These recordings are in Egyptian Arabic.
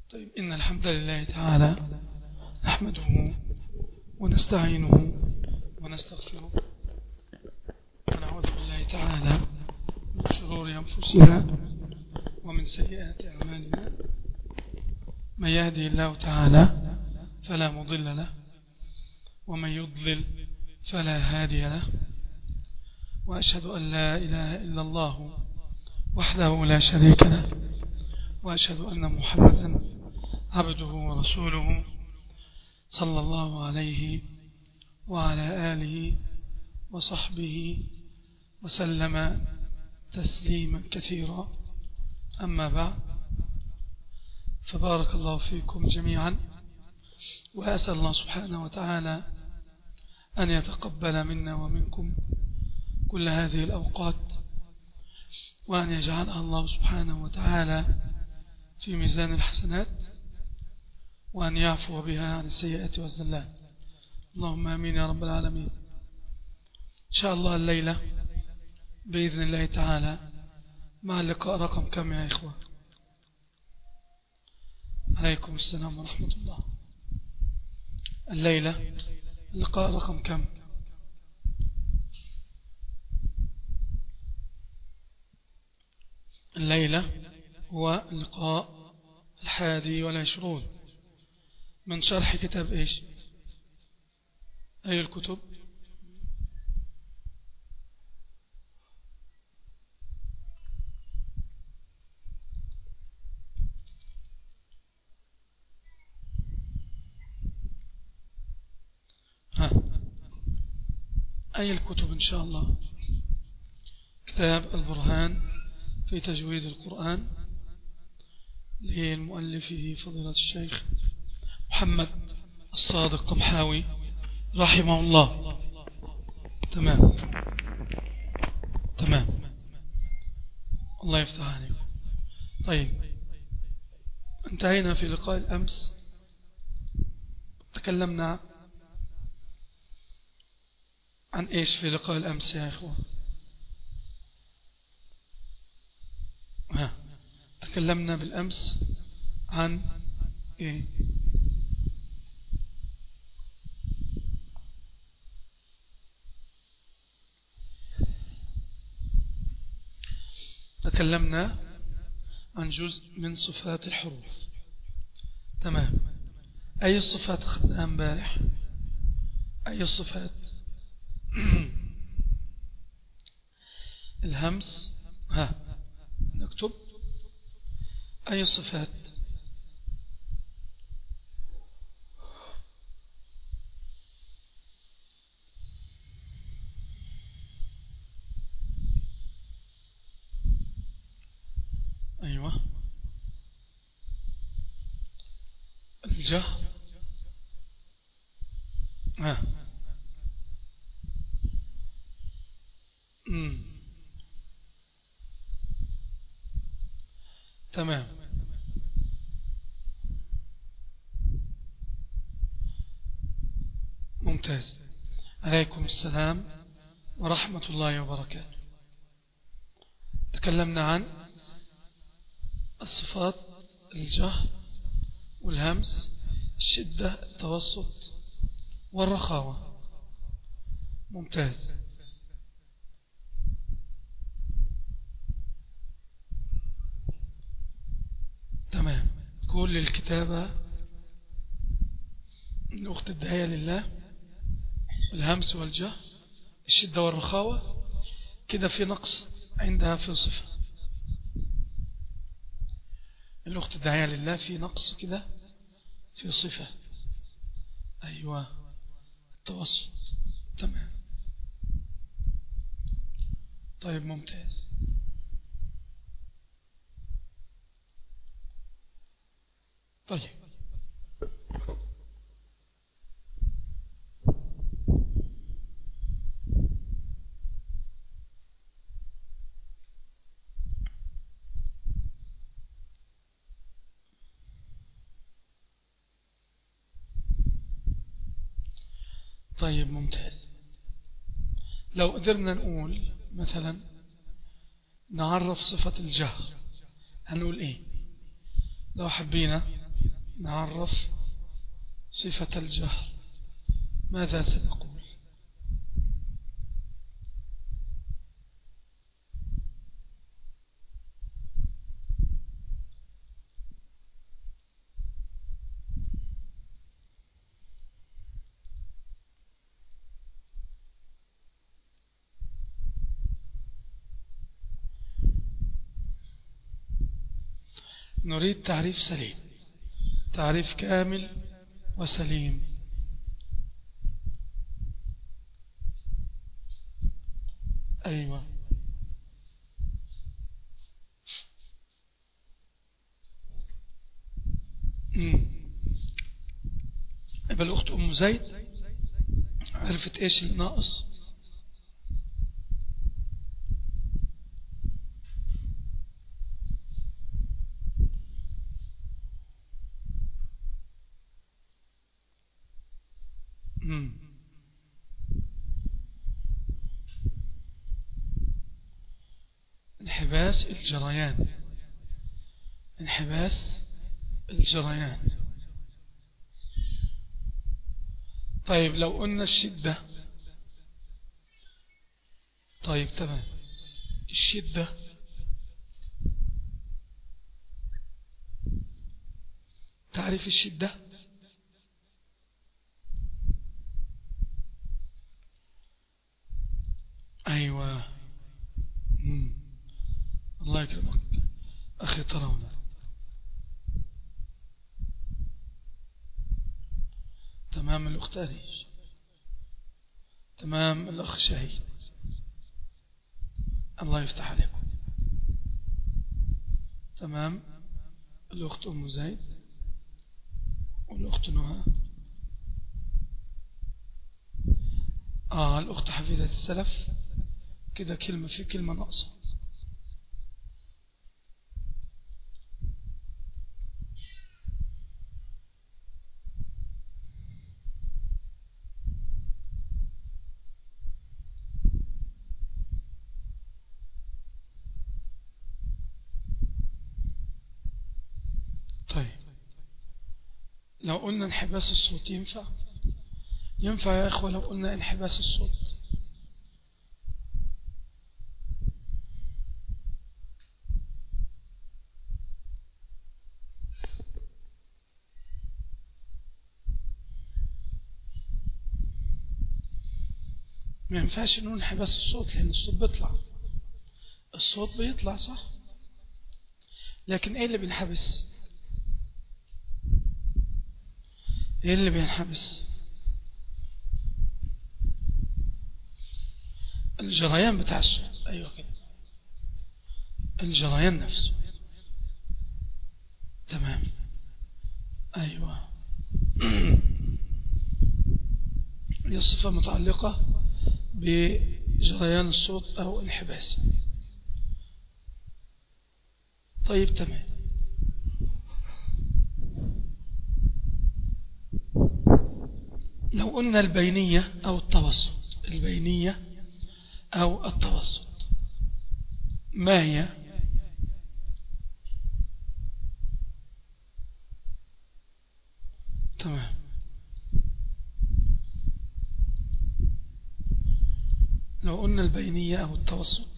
طيب إن الحمد لله تعالى نحمده ونستعينه ونستغفره ونعوذ بالله تعالى من شرور أنفسنا ومن سيئات أعمالنا من يهدي الله تعالى فلا مضل له ومن يضلل فلا هادي له وأشهد أن لا إله إلا الله وحده لا شريك له وأشهد أن محمدا عبده ورسوله صلى الله عليه وعلى آله وصحبه وسلم تسليما كثيرا أما بعد فبارك الله فيكم جميعا وأسأل الله سبحانه وتعالى أن يتقبل منا ومنكم كل هذه الأوقات وأن يجعلها الله سبحانه وتعالى في ميزان الحسنات وأن يعفو بها عن السيئات والزلات اللهم آمين يا رب العالمين إن شاء الله الليلة بإذن الله تعالى مع اللقاء رقم كم يا إخوة عليكم السلام ورحمة الله الليلة اللقاء رقم كم الليلة هو اللقاء الحادي والعشرون من شرح كتاب إيش أي الكتب ها أي الكتب إن شاء الله كتاب البرهان في تجويد القرآن للمؤلفه فضيلة الشيخ محمد الصادق قمحاوي رحمه الله تمام تمام الله يفتح عليكم طيب انتهينا في لقاء الأمس تكلمنا عن إيش في لقاء الأمس يا إخوة ها تكلمنا بالأمس عن إيه تكلمنا عن جزء من صفات الحروف تمام أي الصفات أخذناها امبارح أي الصفات الهمس ها نكتب أي الصفات أيوة الجهر ها مم. تمام ممتاز عليكم السلام ورحمة الله وبركاته تكلمنا عن الصفات الجهر والهمس الشدة التوسط والرخاوة ممتاز تمام كل الكتابة الأخت الدعية لله الهمس والجهر الشدة والرخاوة كده في نقص عندها في صفة الأخت الداعية لله في نقص كده في صفة أيوة التوسط تمام طيب ممتاز طيب طيب ممتاز لو قدرنا نقول مثلا نعرف صفة الجهر هنقول ايه لو حبينا نعرف صفة الجهر ماذا سنقول نريد تعريف سليم تعريف كامل وسليم أيوة يبقى الأخت أم زيد عرفت إيش الناقص انحباس الجريان انحباس الجريان طيب لو قلنا الشدة طيب تمام الشدة تعرف الشدة أيوة مم. الله يكرمك أخي ترون تمام الأخت أريج تمام الأخ شهيد الله يفتح عليكم تمام الأخت أم زيد والأخت نهى آه الأخت حفيدة السلف كده كلمة في كلمة ناقصة طيب لو قلنا انحباس الصوت ينفع ينفع يا إخوة لو قلنا انحباس الصوت ما ينفعش نقول انحباس الصوت لأن الصوت بيطلع الصوت بيطلع صح لكن ايه اللي بينحبس ايه اللي بينحبس الجريان بتاع الصوت ايوه كده الجريان نفسه تمام ايوه هي الصفة متعلقة بجريان الصوت أو انحباسه طيب تمام لو قلنا البينية أو التوسط البينية أو التوسط ما هي تمام لو قلنا البينية أو التوسط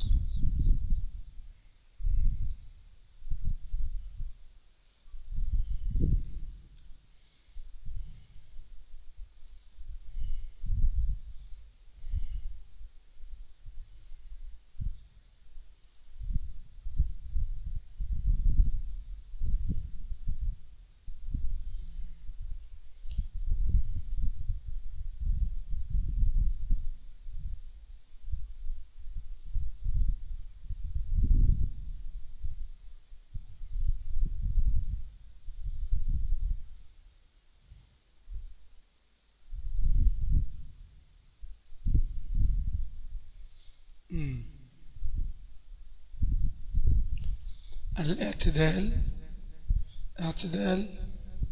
الاعتدال اعتدال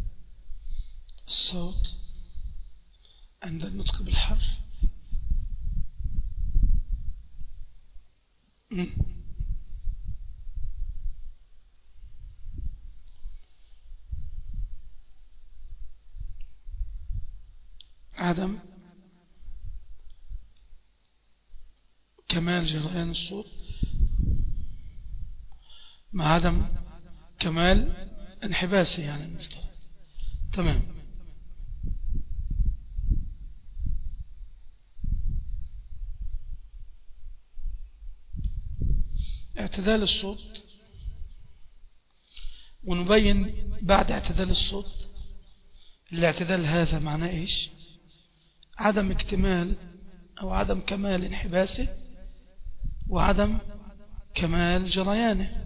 الصوت عند النطق بالحرف عدم كمال جريان الصوت مع عدم كمال انحباسه يعني المفترض تمام اعتدال الصوت ونبين بعد اعتدال الصوت الاعتدال هذا معناه ايش عدم اكتمال او عدم كمال انحباسه وعدم كمال جريانه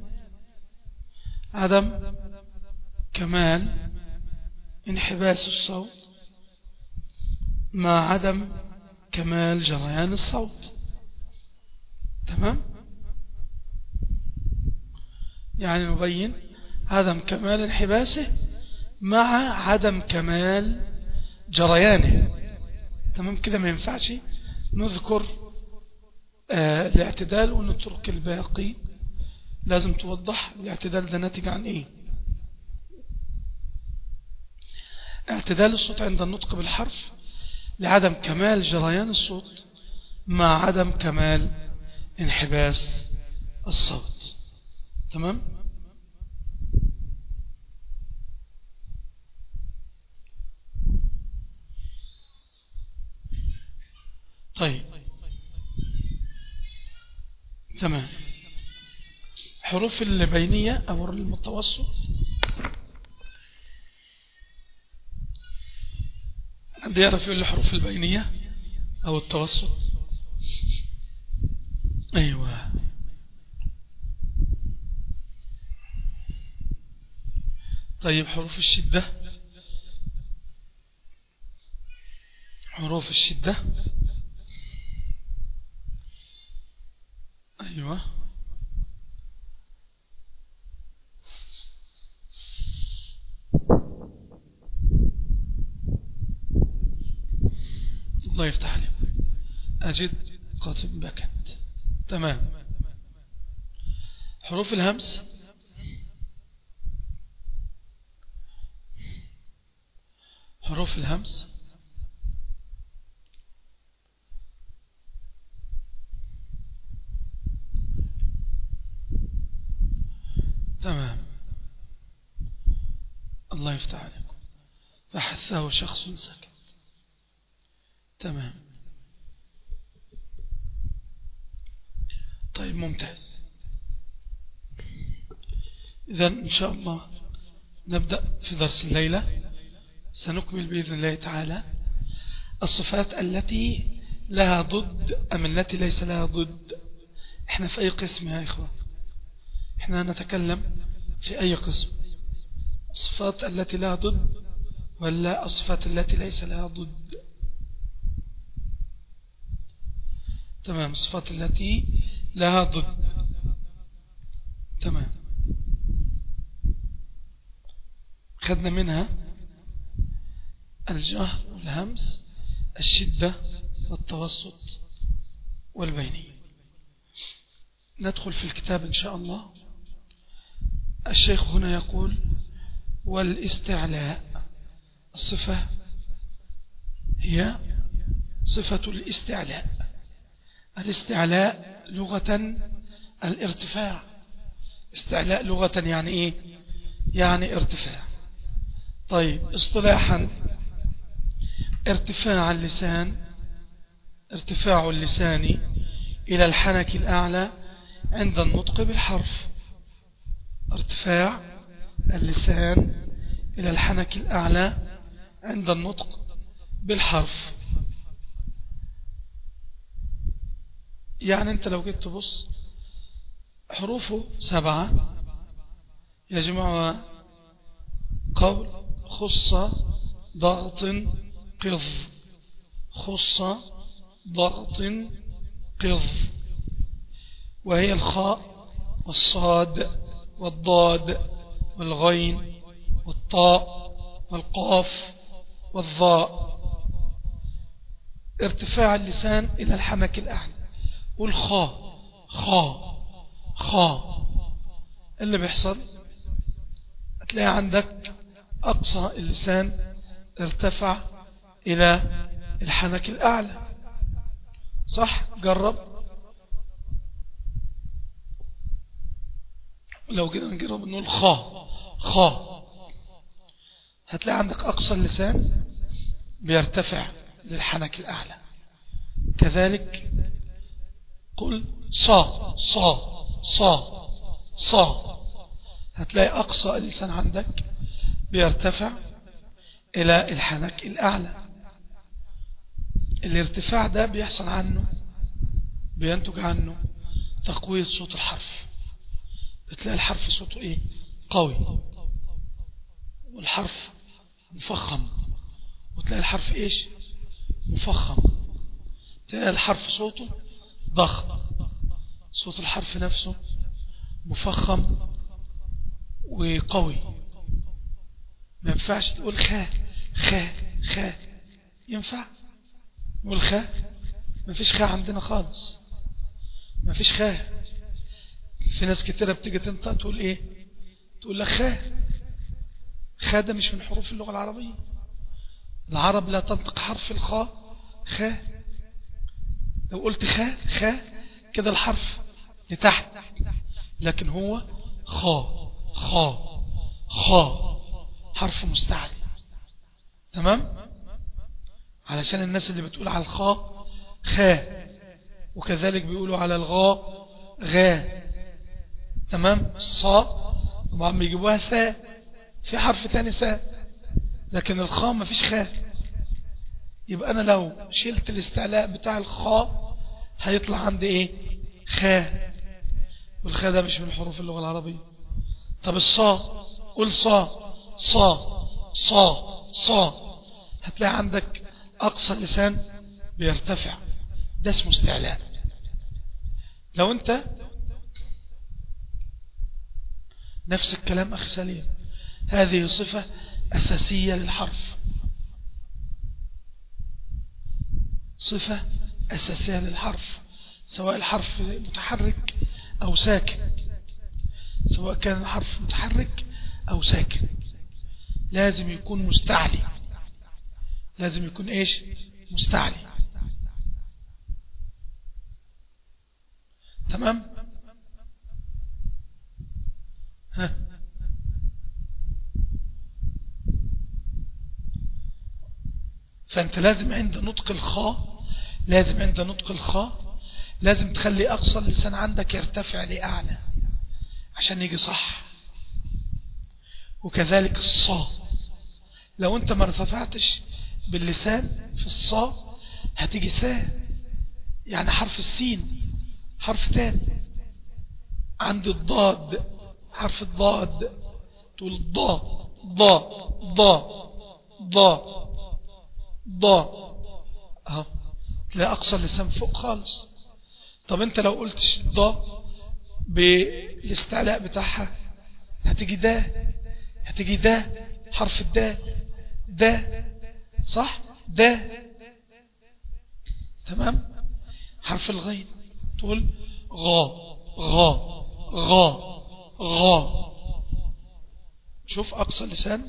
عدم كمال انحباس الصوت مع عدم كمال جريان الصوت تمام يعني نبين عدم كمال انحباسه مع عدم كمال جريانه تمام كده ما ينفعش نذكر آه الاعتدال ونترك الباقي لازم توضح الاعتدال ده ناتج عن ايه اعتدال الصوت عند النطق بالحرف لعدم كمال جريان الصوت مع عدم كمال انحباس الصوت تمام طيب تمام حروف البينية أو المتوسط حد يعرف يقول الحروف البينية أو التوسط أيوة طيب حروف الشدة حروف الشدة أيوة الله يفتح عليك أجد قاتب بكت تمام حروف الهمس حروف الهمس تمام الله يفتح عليكم فحثه شخص سكت تمام طيب ممتاز إذا إن شاء الله نبدأ في درس الليلة سنكمل بإذن الله تعالى الصفات التي لها ضد أم التي ليس لها ضد احنا في أي قسم يا إخوة احنا نتكلم في أي قسم الصفات التي لها ضد ولا الصفات التي ليس لها ضد تمام الصفات التي لها ضد تمام خدنا منها الجهر والهمس الشدة والتوسط والبينية ندخل في الكتاب إن شاء الله الشيخ هنا يقول والاستعلاء الصفة هي صفة الاستعلاء الاستعلاء لغة الارتفاع استعلاء لغة يعني ايه يعني ارتفاع طيب اصطلاحا ارتفاع اللسان ارتفاع اللسان إلى الحنك الأعلى عند النطق بالحرف ارتفاع اللسان إلى الحنك الأعلى عند النطق بالحرف يعني أنت لو جيت تبص حروفه سبعة يجمعها قول خص ضغط قض خص ضغط قض وهي الخاء والصاد والضاد والغين والطاء والقاف والضاء ارتفاع اللسان إلى الحنك الأعلى والخاء خاء خاء اللي بيحصل هتلاقي عندك أقصى اللسان ارتفع إلى الحنك الأعلى صح جرب لو جينا نجرب نقول خا خا هتلاقي عندك أقصى اللسان بيرتفع للحنك الأعلى كذلك قل صا صا صا صا هتلاقي أقصى اللسان عندك بيرتفع إلى الحنك الأعلى الارتفاع ده بيحصل عنه بينتج عنه تقوية صوت الحرف بتلاقي الحرف صوته ايه قوي والحرف مفخم وتلاقي الحرف ايش مفخم تلاقي الحرف صوته ضخم صوت الحرف نفسه مفخم وقوي ما ينفعش تقول خا خا خا ينفع والخا ما فيش خا عندنا خالص ما فيش خا في ناس كتيرة بتيجي تنطق تقول ايه تقول لك خا خا ده مش من حروف اللغة العربية العرب لا تنطق حرف الخاء خا لو قلت خا خا كده الحرف لتحت لكن هو خا خا خا حرف مستعلي تمام علشان الناس اللي بتقول على الخاء خا وكذلك بيقولوا على الغاء غا تمام الصاء طبعا بيجيبوها سا في حرف تاني سا لكن الخاء ما فيش خا يبقى انا لو شلت الاستعلاء بتاع الخاء هيطلع عندي ايه خا والخاء ده مش من حروف اللغة العربية طب الصاء قول صا صا صا صا هتلاقي عندك أقصى اللسان بيرتفع ده اسمه استعلاء لو انت نفس الكلام أخي سليم هذه صفة أساسية للحرف صفة أساسية للحرف سواء الحرف متحرك أو ساكن سواء كان الحرف متحرك أو ساكن لازم يكون مستعلي لازم يكون إيش مستعلي تمام ها فأنت لازم عند نطق الخاء لازم عند نطق الخاء لازم تخلي أقصى اللسان عندك يرتفع لأعلى عشان يجي صح وكذلك الصاء لو انت ما ارتفعتش باللسان في الصاء هتيجي ساء يعني حرف السين حرف تاني عند الضاد حرف الضاد تقول الضاء ضاء ضاء ضاء ضاء اهو تلاقي اقصى اللسان فوق خالص طب انت لو قلتش الضاء بالاستعلاء بتاعها هتيجي ده هتيجي ده حرف الدال ده صح ده تمام حرف الغين تقول غا غا غا غا شوف أقصى اللسان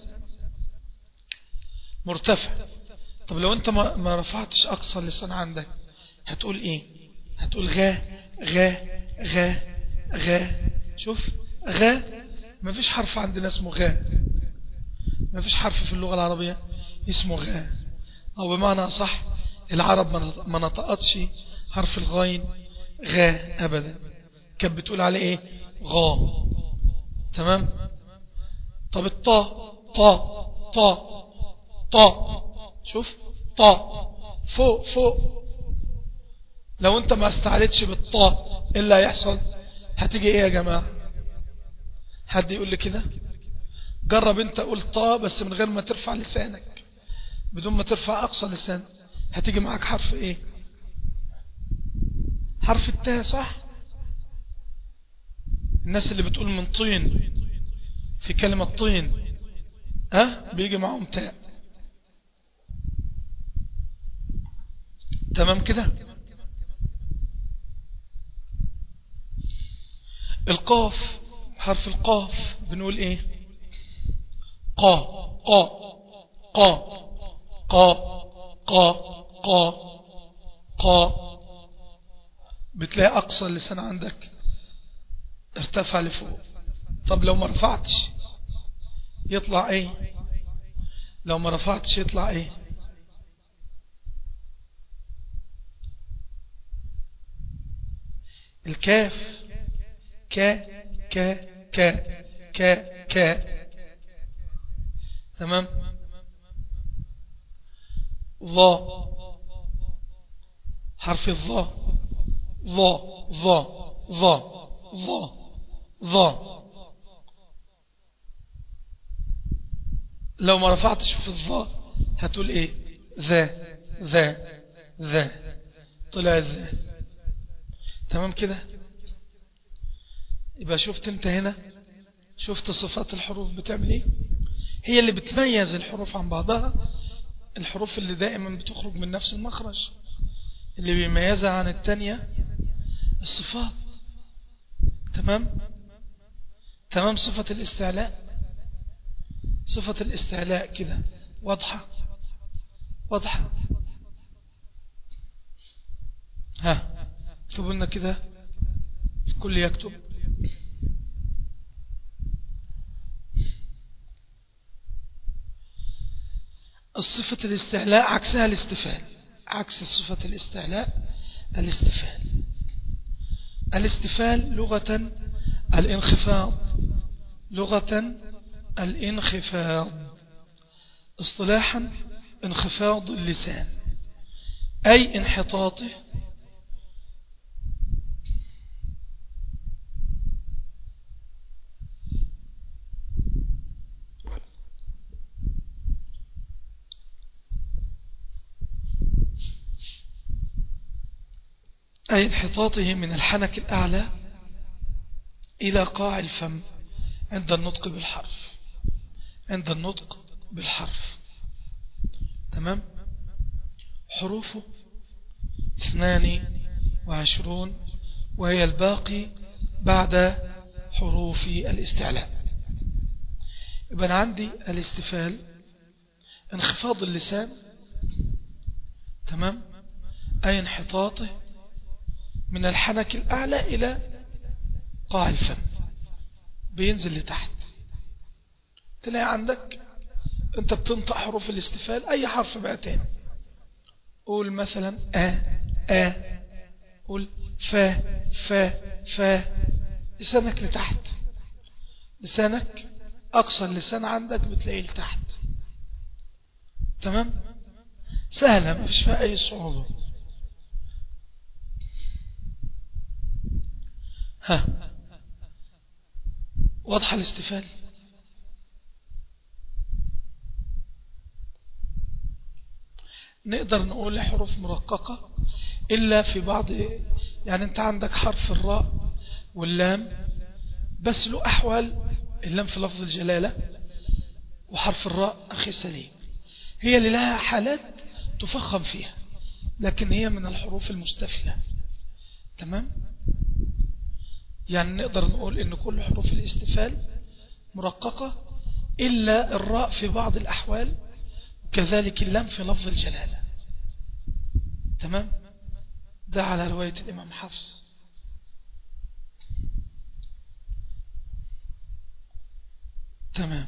مرتفع طب لو انت ما رفعتش أقصى اللسان عندك هتقول ايه هتقول غا غا غا غا شوف غا ما فيش حرف عندنا اسمه غا ما فيش حرف في اللغة العربية اسمه غا أو بمعنى صح العرب ما نطقتش حرف الغين غا أبدا كانت بتقول عليه ايه غا تمام طب الطاء طاء طاء طاء شوف طاء فوق فوق لو انت ما استعلتش بالطاء ايه اللي هيحصل هتيجي ايه يا جماعة حد يقول لي كده جرب انت قول طاء بس من غير ما ترفع لسانك بدون ما ترفع اقصى لسان هتيجي معاك حرف ايه حرف التاء صح الناس اللي بتقول من طين في كلمة طين ها بيجي معهم تاء تمام كده القاف حرف القاف بنقول ايه قا قا قا قا قا قا قا بتلاقي أقصى اللسان عندك ارتفع لفوق طب لو ما رفعتش يطلع ايه لو ما رفعتش يطلع ايه الكاف كا كا كا كا كا تمام ظا حرف الظا ظا ظا ظا ظا ظا لو ما رفعتش في الظا هتقول ايه ذا ذا ذا طلع ذا تمام كده يبقى شفت انت هنا شفت صفات الحروف بتعمل ايه هي اللي بتميز الحروف عن بعضها الحروف اللي دائما بتخرج من نفس المخرج اللي بيميزها عن التانية الصفات تمام تمام صفة الاستعلاء صفة الاستعلاء كده واضحة واضحة ها اكتبوا لنا كده الكل يكتب الصفة الاستعلاء عكسها الاستفال عكس صفة الاستعلاء الاستفال الاستفال لغة الانخفاض لغة الانخفاض اصطلاحا انخفاض اللسان أي انحطاطه أي انحطاطه من الحنك الأعلى إلى قاع الفم عند النطق بالحرف عند النطق بالحرف تمام حروفه اثنان وعشرون وهي الباقي بعد حروف الاستعلاء يبقى عندي الاستفال انخفاض اللسان تمام أي انحطاطه من الحنك الأعلى إلى قاع الفم بينزل لتحت تلاقي عندك انت بتنطق حروف الاستفال اي حرف بقى تاني قول مثلا ا ا قول فا فا فا لسانك لتحت لسانك اقصى اللسان عندك بتلاقيه لتحت تمام سهلة ما فيش فيها اي صعوبة ها واضحة الاستفال نقدر نقول حروف مرققة إلا في بعض يعني أنت عندك حرف الراء واللام بس له أحوال اللام في لفظ الجلالة وحرف الراء أخي سليم هي اللي لها حالات تفخم فيها لكن هي من الحروف المستفلة تمام يعني نقدر نقول ان كل حروف الاستفال مرققة إلا الراء في بعض الأحوال كذلك اللام في لفظ الجلالة تمام ده على رواية الإمام حفص تمام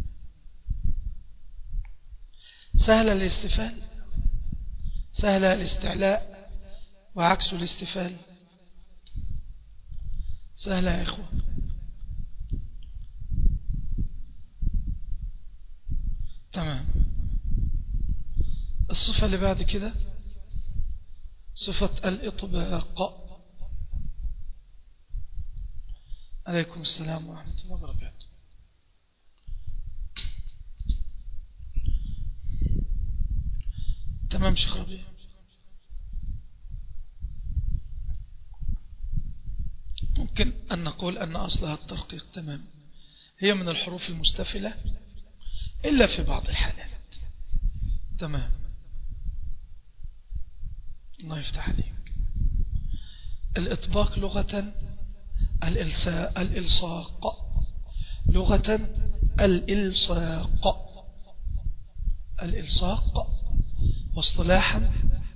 سهل الاستفال سهل الاستعلاء وعكس الاستفال سهلة يا إخوة تمام الصفة اللي بعد كده صفة الإطباق عليكم السلام ورحمة الله وبركاته تمام شيخ ربيع ممكن أن نقول أن أصلها الترقيق تمام هي من الحروف المستفلة إلا في بعض الحالات تمام الله يفتح عليك الإطباق لغة الإلساء الإلصاق لغة الإلصاق الإلصاق واصطلاحا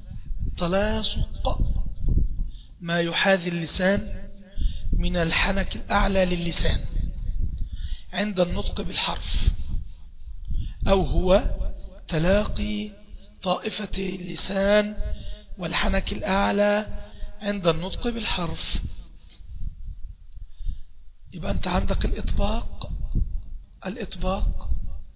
تلاصق ما يحاذي اللسان من الحنك الأعلى للسان عند النطق بالحرف أو هو تلاقي طائفة اللسان والحنك الأعلى عند النطق بالحرف يبقى أنت عندك الإطباق الإطباق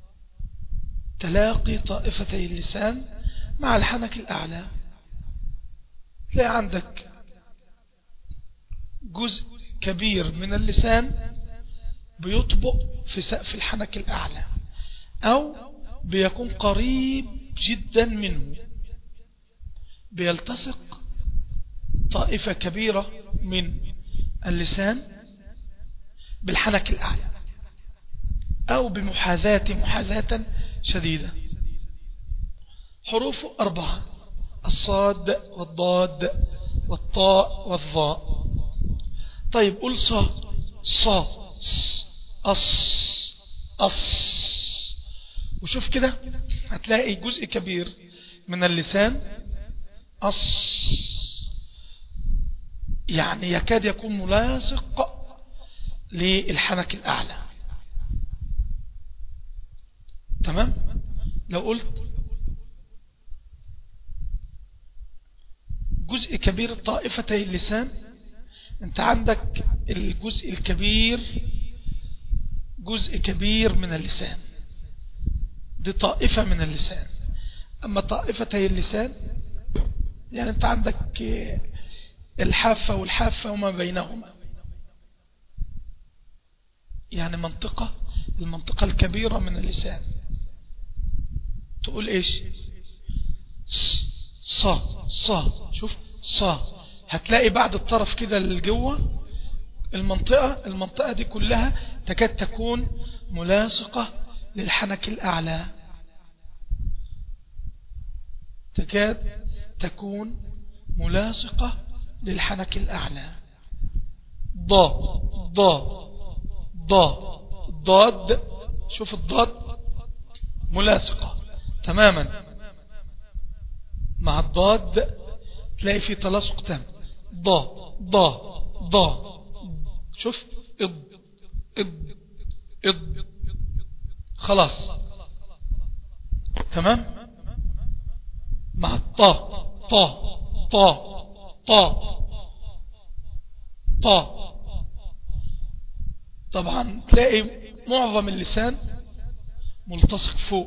تلاقي طائفتي اللسان مع الحنك الأعلى تلاقي عندك جزء كبير من اللسان بيطبق في سقف الحنك الأعلى أو بيكون قريب جدا منه بيلتصق طائفة كبيرة من اللسان بالحنك الأعلى أو بمحاذاة محاذاة شديدة حروف أربعة الصاد والضاد والطاء والظاء طيب قل صا صا أص أص وشوف كده هتلاقي جزء كبير من اللسان أص يعني يكاد يكون ملاصق للحنك الأعلى تمام لو قلت جزء كبير طائفتي اللسان انت عندك الجزء الكبير جزء كبير من اللسان دي طائفة من اللسان أما طائفتي اللسان يعني أنت عندك الحافة والحافة وما بينهما يعني منطقة المنطقة الكبيرة من اللسان تقول إيش صا صا شوف صا هتلاقي بعد الطرف كده اللي جوه المنطقة المنطقة دي كلها تكاد تكون ملاصقة للحنك الأعلى تكاد تكون ملاصقة للحنك الأعلى ضا ضا ضا ضاد شوف الضاد ملاصقة تماما مع الضاد تلاقي في تلاصق تام ضا ضا ضا شوف اض اض اض خلاص تمام مع الطاء طاء طاء طاء طاء طبعا تلاقي معظم اللسان ملتصق فوق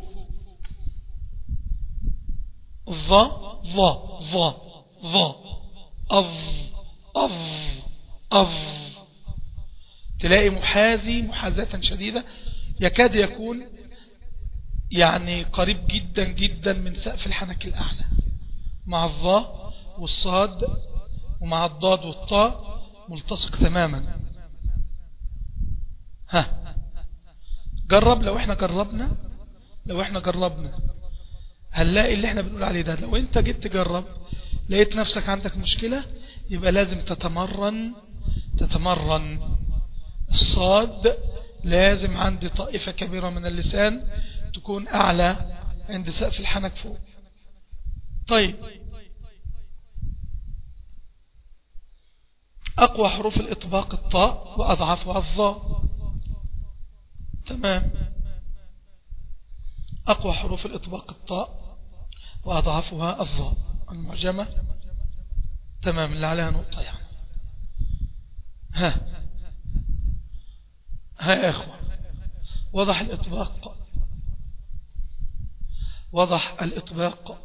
الظا ظا ظا ظا أظ أظ أظ تلاقي محازي محازاة شديدة يكاد يكون يعني قريب جدا جدا من سقف الحنك الأعلى مع الظاء والصاد ومع الضاد والطاء ملتصق تماما ها جرب لو احنا جربنا لو احنا جربنا هنلاقي اللي احنا بنقول عليه ده لو انت جيت تجرب لقيت نفسك عندك مشكلة يبقى لازم تتمرن تتمرن الصاد لازم عندي طائفة كبيرة من اللسان تكون أعلى عند سقف الحنك فوق طيب أقوى حروف الإطباق الطاء وأضعفها الظاء تمام أقوى حروف الإطباق الطاء وأضعفها الظاء المعجمة تمام اللي عليها نقطة يعني ها ها يا إخوة وضح الإطباق وضح الإطباق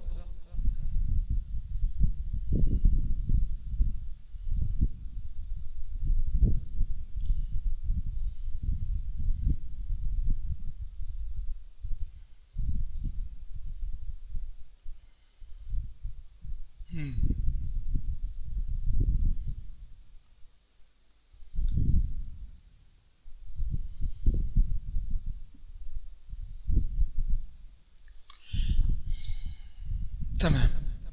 تمام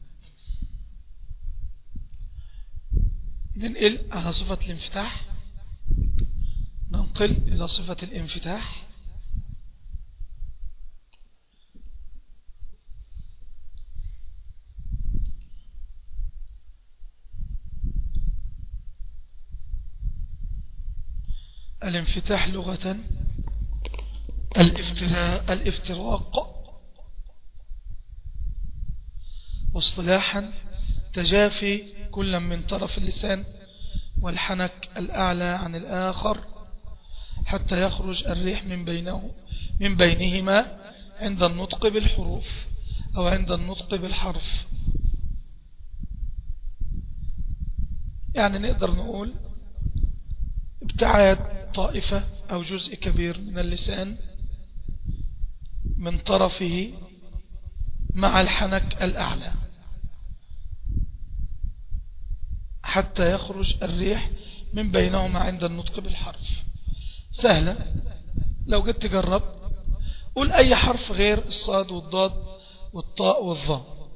ننقل على صفة الانفتاح ننقل إلى صفة الانفتاح الانفتاح لغة الافتراء الافتراق واصطلاحا تجافي كل من طرف اللسان والحنك الأعلى عن الآخر حتى يخرج الريح من بينه من بينهما عند النطق بالحروف أو عند النطق بالحرف يعني نقدر نقول ابتعاد طائفة أو جزء كبير من اللسان من طرفه مع الحنك الأعلى حتى يخرج الريح من بينهما عند النطق بالحرف سهلة لو جيت تجرب قول أي حرف غير الصاد والضاد والطاء والظاء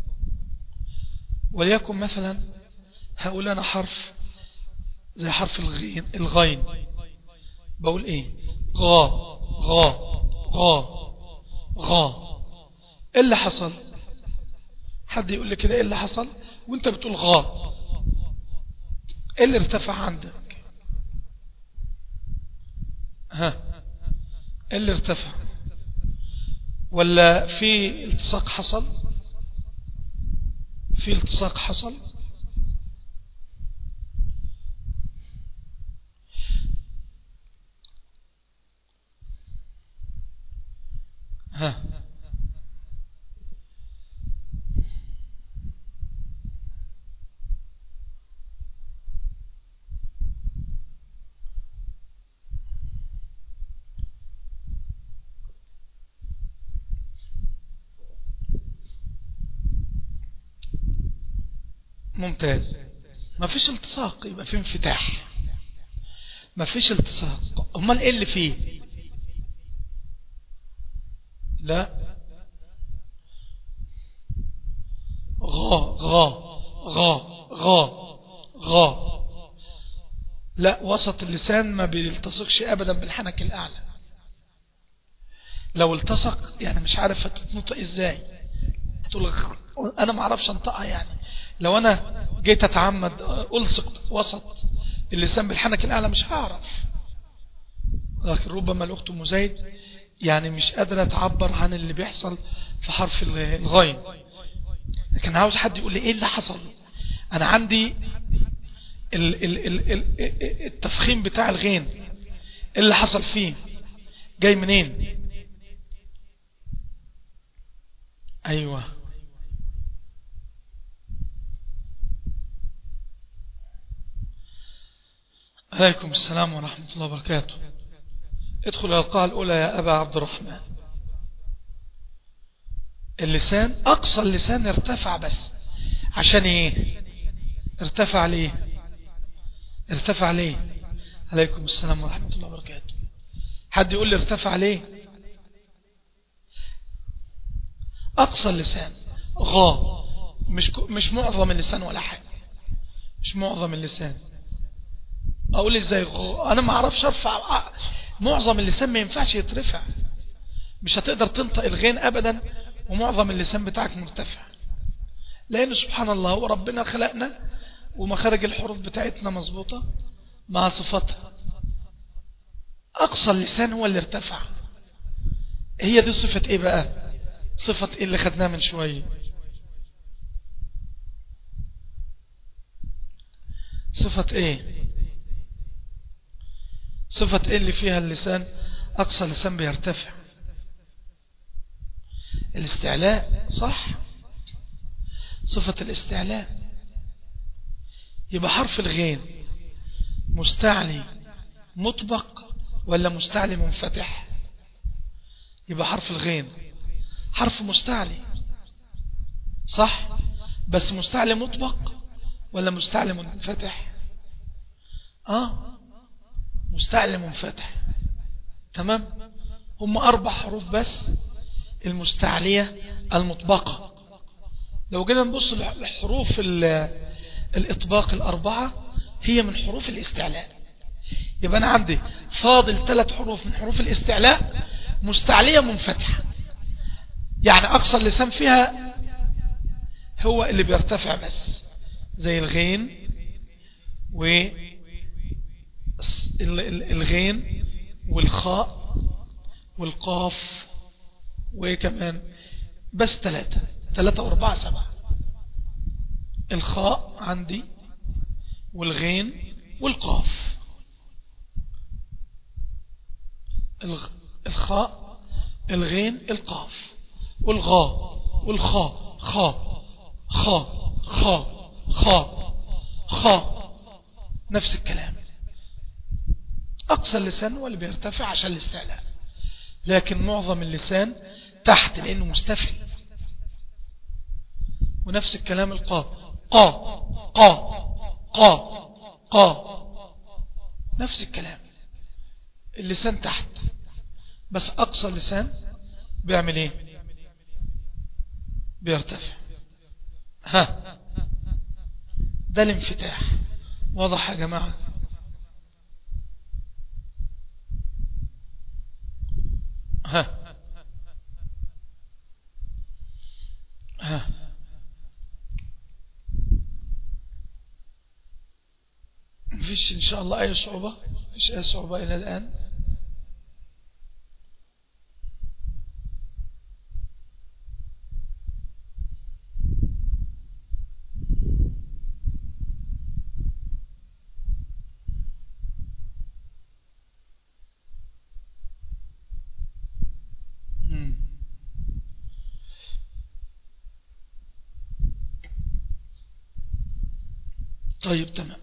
وليكن مثلا هقول أنا حرف زي حرف الغين الغين بقول ايه غا غا غا غا ايه اللي حصل حد يقول لي كده ايه اللي حصل وانت بتقول غا ايه اللي ارتفع عندك ها ايه اللي ارتفع ولا في التصاق حصل في التصاق حصل ها ممتاز ما فيش التصاق يبقى في انفتاح ما فيش التصاق امال ايه اللي فيه لا غا غا غا غا غا لا وسط اللسان ما بيلتصقش ابدا بالحنك الاعلى لو التصق يعني مش عارف هتتنطق ازاي هتقول انا ما اعرفش انطقها يعني لو انا جيت اتعمد الصق وسط اللسان بالحنك الاعلى مش هعرف لكن ربما الاخت ام زيد يعني مش قادرة تعبر عن اللي بيحصل في حرف الغين لكن عاوز حد يقول لي ايه اللي حصل انا عندي ال ال ال ال التفخيم بتاع الغين ايه اللي حصل فيه جاي منين ايوه عليكم السلام ورحمة الله وبركاته ادخل القاعة الأولى يا أبا عبد الرحمن اللسان أقصى اللسان ارتفع بس عشان ايه ارتفع ليه ارتفع ليه عليكم السلام ورحمة الله وبركاته حد يقول لي ارتفع ليه أقصى اللسان غا مش مش معظم اللسان ولا حاجة مش معظم اللسان أقول ازاي غا أنا ما أعرفش أرفع معظم اللسان ما ينفعش يترفع مش هتقدر تنطق الغين أبدا ومعظم اللسان بتاعك مرتفع لأن سبحان الله وربنا خلقنا ومخارج الحروف بتاعتنا مظبوطة مع صفاتها أقصى اللسان هو اللي ارتفع هي دي صفة ايه بقى صفة ايه اللي خدناها من شوية صفة ايه صفة ايه اللي فيها اللسان اقصى اللسان بيرتفع الاستعلاء صح صفة الاستعلاء يبقى حرف الغين مستعلي مطبق ولا مستعلي منفتح يبقى حرف الغين حرف مستعلي صح بس مستعلي مطبق ولا مستعلي منفتح اه مستعلي منفتح تمام هم أربع حروف بس المستعلية المطبقة لو جينا نبص لحروف الإطباق الأربعة هي من حروف الاستعلاء يبقى أنا عندي فاضل ثلاث حروف من حروف الاستعلاء مستعلية منفتحة يعني أقصى اللسان فيها هو اللي بيرتفع بس زي الغين و الغين والخاء والقاف وكمان بس ثلاثة ثلاثة واربعة سبعة الخاء عندي والغين والقاف الخاء الغين القاف والغاء والخاء خاء خاء خاء خاء خاء نفس الكلام أقصى اللسان هو اللي بيرتفع عشان الاستعلاء لكن معظم اللسان تحت لأنه مستفل ونفس الكلام القاء قا قا قا قا نفس الكلام اللسان تحت بس أقصى اللسان بيعمل ايه بيرتفع ها ده الانفتاح واضح يا جماعة ها ها مفيش ان شاء الله اي صعوبة مفيش اي صعوبة الى الان طيب تمام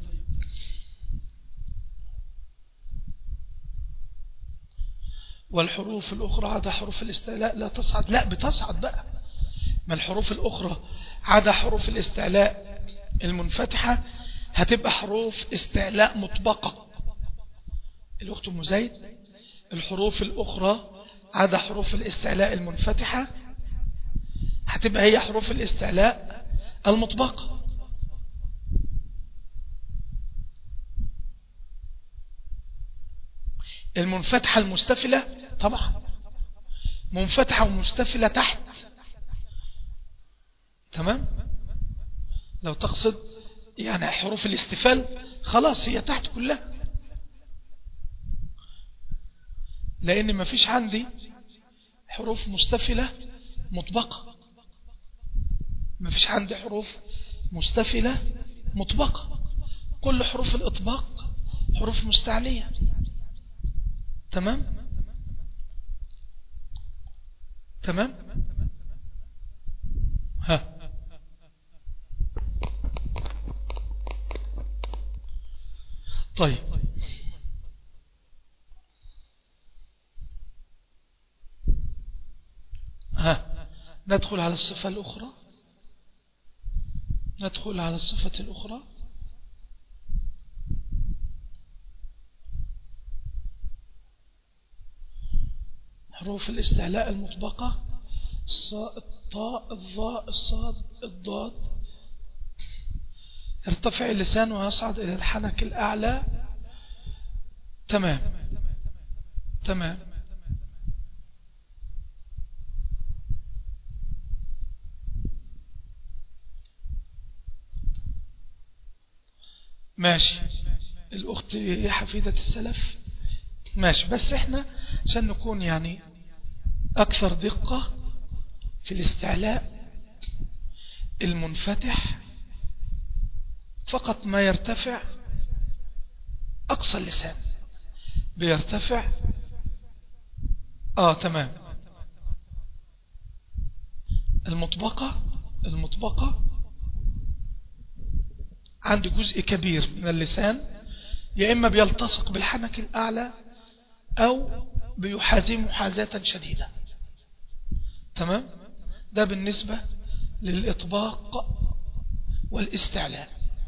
والحروف الأخرى عدا حروف الاستعلاء لا تصعد لا بتصعد بقى ما الحروف الأخرى عدا حروف الاستعلاء المنفتحة هتبقى حروف استعلاء مطبقة الأخت مزيد الحروف الأخرى عدا حروف الاستعلاء المنفتحة هتبقى هي حروف الاستعلاء المطبقة المنفتحة المستفلة طبعا منفتحة ومستفلة تحت تمام لو تقصد يعني حروف الاستفال خلاص هي تحت كلها لأن ما فيش عندي حروف مستفلة مطبقة ما فيش عندي حروف مستفلة مطبقة كل حروف الإطباق حروف مستعلية تمام تمام ها طيب ها ندخل على الصفة الأخرى ندخل على الصفة الأخرى حروف الاستعلاء المطبقة الطاء الضاء الصاد الضاد ارتفع اللسان ويصعد إلى الحنك الأعلى تمام تمام ماشي الأخت حفيدة السلف ماشي بس احنا عشان نكون يعني أكثر دقة في الاستعلاء المنفتح فقط ما يرتفع أقصى اللسان بيرتفع آه تمام المطبقة المطبقة عند جزء كبير من اللسان يا إما بيلتصق بالحنك الأعلى أو بيحازم محازاة شديدة تمام ده بالنسبة للإطباق والاستعلاء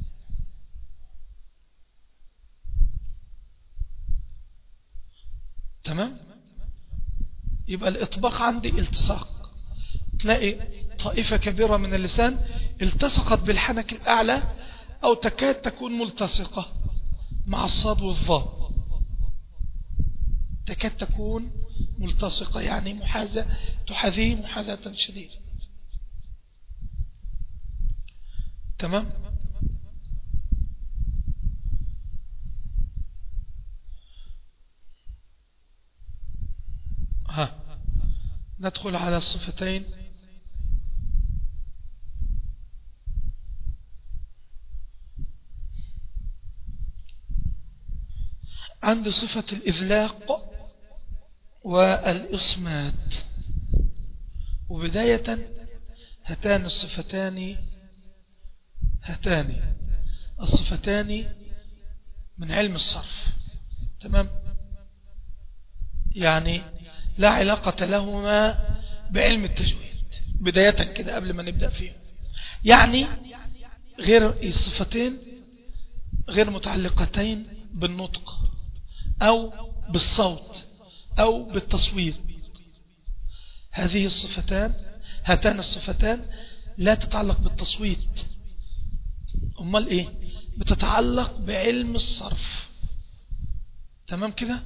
تمام يبقى الإطباق عندي التصاق تلاقي طائفة كبيرة من اللسان التصقت بالحنك الأعلى أو تكاد تكون ملتصقة مع الصاد والضاد تكاد تكون ملتصقة يعني محاذة تحاذيه محاذاة شديدة تمام ها ندخل على الصفتين عند صفة الإذلاق والإصمات وبداية هاتان الصفتان هاتان الصفتان من علم الصرف تمام يعني لا علاقة لهما بعلم التجويد بداية كده قبل ما نبدأ فيه يعني غير الصفتين غير متعلقتين بالنطق أو بالصوت أو بالتصوير هذه الصفتان هاتان الصفتان لا تتعلق بالتصويت أمال إيه بتتعلق بعلم الصرف تمام كده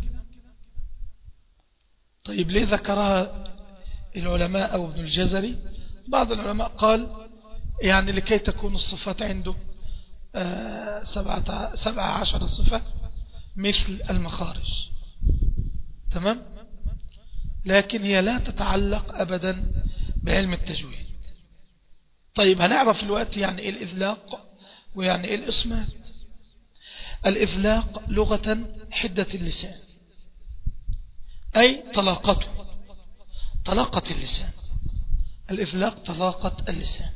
طيب ليه ذكرها العلماء أو ابن الجزري بعض العلماء قال يعني لكي تكون الصفات عنده آه، سبعة, سبعة عشر صفة مثل المخارج تمام لكن هي لا تتعلق أبدا بعلم التجويد طيب هنعرف الوقت يعني إيه الإذلاق ويعني إيه الإصمات الإذلاق لغة حدة اللسان أي طلاقته طلاقة اللسان الإذلاق طلاقة اللسان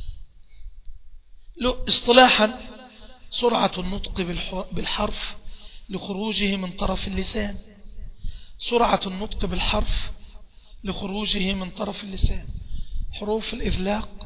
اصطلاحا سرعة النطق بالحرف لخروجه من طرف اللسان سرعة النطق بالحرف لخروجه من طرف اللسان حروف الإذلاق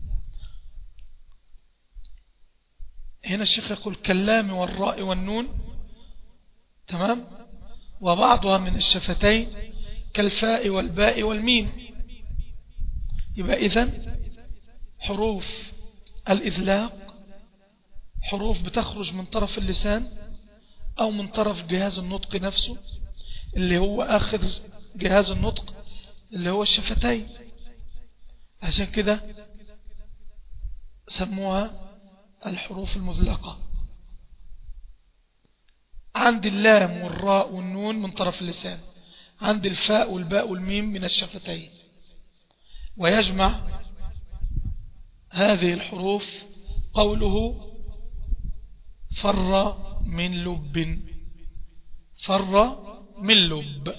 هنا الشيخ يقول كلام والراء والنون تمام وبعضها من الشفتين كالفاء والباء والميم يبقى إذن حروف الإذلاق حروف بتخرج من طرف اللسان أو من طرف جهاز النطق نفسه اللي هو آخر جهاز النطق اللي هو الشفتين عشان كده سموها الحروف المذلقة عند اللام والراء والنون من طرف اللسان عند الفاء والباء والميم من الشفتين ويجمع هذه الحروف قوله فر من لب فر من لب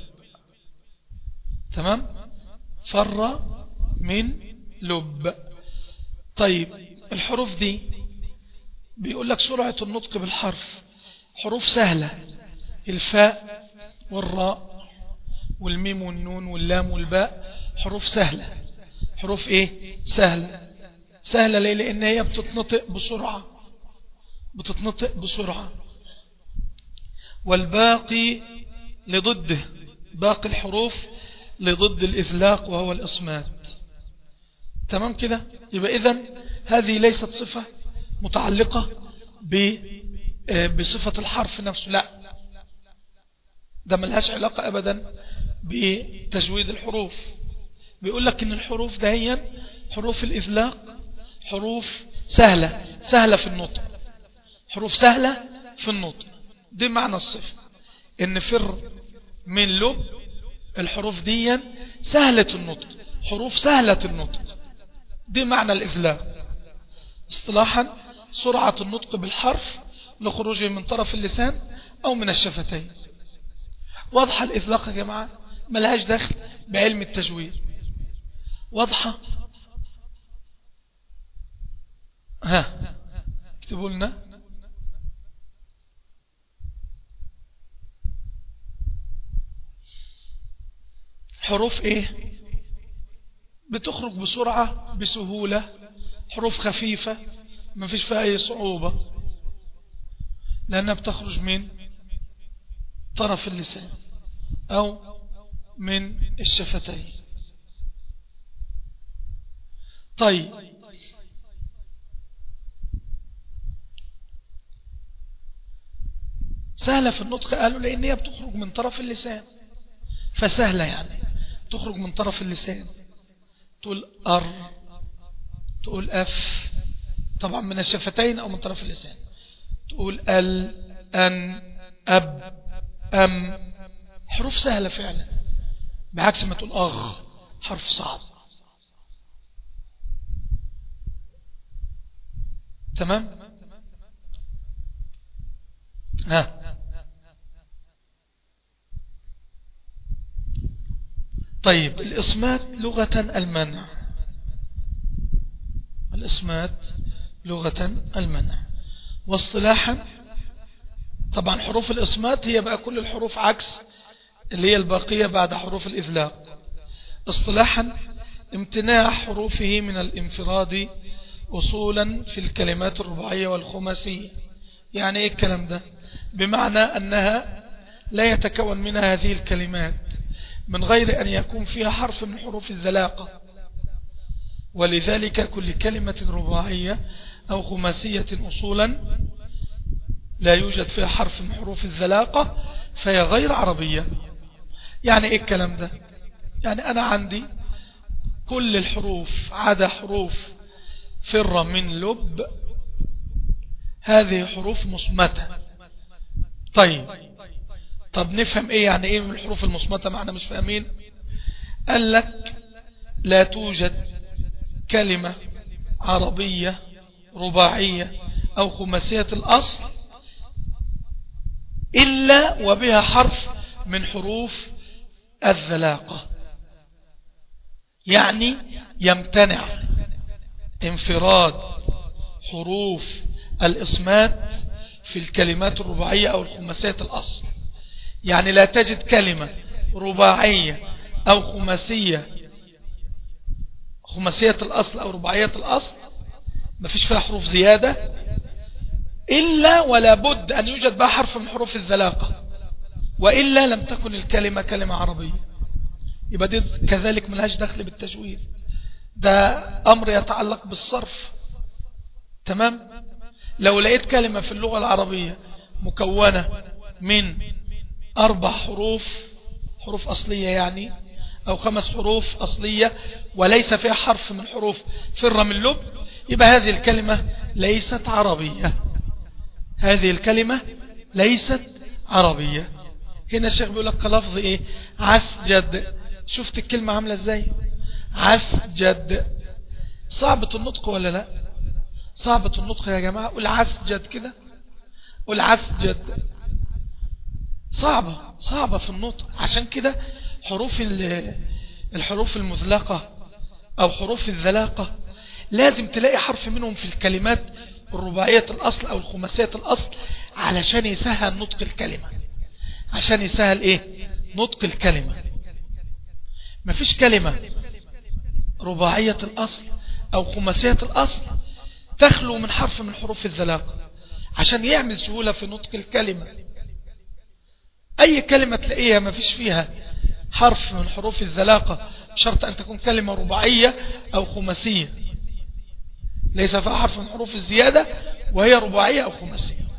تمام فر من لب طيب الحروف دي بيقول لك سرعة النطق بالحرف حروف سهلة الفاء والراء والميم والنون واللام والباء حروف سهلة حروف ايه سهلة سهلة ليه لان هي بتتنطق بسرعة بتتنطق بسرعة والباقي لضده باقي الحروف لضد الإذلاق وهو الإصمات تمام كده يبقى إذن هذه ليست صفة متعلقة آه، بصفة الحرف نفسه لا ده ملهاش علاقة أبدا بتجويد الحروف بيقول لك إن الحروف دهيا حروف الإذلاق حروف سهلة سهلة في النطق حروف سهلة في النطق دي معنى الصفة إن فر من لب الحروف دي سهلة النطق حروف سهلة النطق دي معنى الإذلاق اصطلاحا سرعة النطق بالحرف لخروجه من طرف اللسان أو من الشفتين واضحة الإذلاق يا جماعة ملهاش دخل بعلم التجويد واضحة ها اكتبوا لنا حروف ايه بتخرج بسرعة بسهولة حروف خفيفة ما فيش فيها اي صعوبة لانها بتخرج من طرف اللسان او من الشفتين طيب سهلة في النطق قالوا لأن هي بتخرج من طرف اللسان فسهلة يعني تخرج من طرف اللسان تقول أر تقول أف طبعا من الشفتين أو من طرف اللسان تقول ال أن أب أم حروف سهلة فعلا بعكس ما تقول أغ حرف صعب تمام ها طيب الإصمات لغة المنع الإصمات لغة المنع واصطلاحا طبعا حروف الإصمات هي بقى كل الحروف عكس اللي هي الباقية بعد حروف الإذلاق اصطلاحا امتناع حروفه من الانفراد أصولا في الكلمات الرباعية والخماسية يعني ايه الكلام ده بمعنى أنها لا يتكون منها هذه الكلمات من غير أن يكون فيها حرف من حروف الزلاقة ولذلك كل كلمة رباعية أو خماسية أصولا لا يوجد فيها حرف من حروف الزلاقة فهي غير عربية يعني ايه الكلام ده يعني أنا عندي كل الحروف عدا حروف فر من لب هذه حروف مصمتة طيب طب نفهم ايه يعني ايه من الحروف المصمتة معنا مش فاهمين قال لك لا توجد كلمة عربية رباعية او خماسية الاصل الا وبها حرف من حروف الذلاقة يعني يمتنع انفراد حروف الإصمات في الكلمات الرباعية أو الخماسية الأصل يعني لا تجد كلمة رباعية أو خماسية خماسية الأصل أو رباعية الأصل ما فيش فيها حروف زيادة إلا ولا بد أن يوجد بها حرف من حروف الذلاقة وإلا لم تكن الكلمة كلمة عربية يبقى دي كذلك ملهاش دخل بالتجويد ده أمر يتعلق بالصرف تمام لو لقيت كلمة في اللغة العربية مكونة من أربع حروف حروف أصلية يعني أو خمس حروف أصلية وليس فيها حرف من حروف فر من لب يبقى هذه الكلمة ليست عربية هذه الكلمة ليست عربية هنا الشيخ بيقول لك كلفظ ايه عسجد شفت الكلمة عاملة ازاي عسجد صعبة النطق ولا لا صعبة النطق يا جماعة قول عسجد كده قول عسجد صعبة صعبة في النطق عشان كده حروف الحروف المذلقة أو حروف الذلاقة لازم تلاقي حرف منهم في الكلمات الرباعية الأصل أو الخماسية الأصل علشان يسهل نطق الكلمة عشان يسهل إيه نطق الكلمة مفيش كلمة رباعية الأصل أو خماسية الأصل تخلو من حرف من حروف الذلاقة عشان يعمل سهولة في نطق الكلمة أي كلمة تلاقيها ما فيش فيها حرف من حروف الذلاقة شرط أن تكون كلمة رباعية أو خماسية ليس فيها حرف من حروف الزيادة وهي رباعية أو خماسية